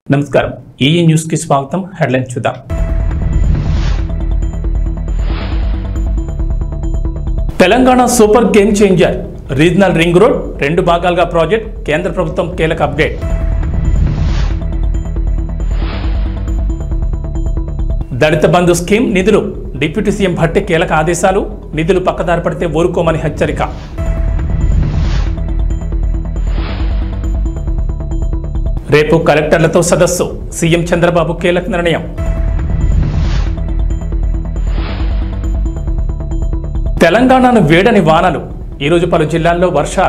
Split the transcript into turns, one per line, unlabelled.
నమస్కారం ఈ న్యూస్ కి స్వాగతం హెడ్లైన్ చూద్దాం Telangana super game changer regional ring road రెండు భాగాలుగా ప్రాజెక్ట్ కేంద్ర ప్రభుత్వం కీలక అప్డేట్ దళిత బంధు స్కీమ్ నిధులు డిప్యూటీ సీఎం భట్టి కీలక ఆదేశాలు నిధులు పక్కదారి పడితే ఊరుకోమని హెచ్చరిక రేపు కలెక్టర్లతో సదస్సు సీఎం చంద్రబాబు కీలక నిర్ణయం తెలంగాణను వేడని వానలు ఈరోజు పలు జిల్లాల్లో వర్షాలు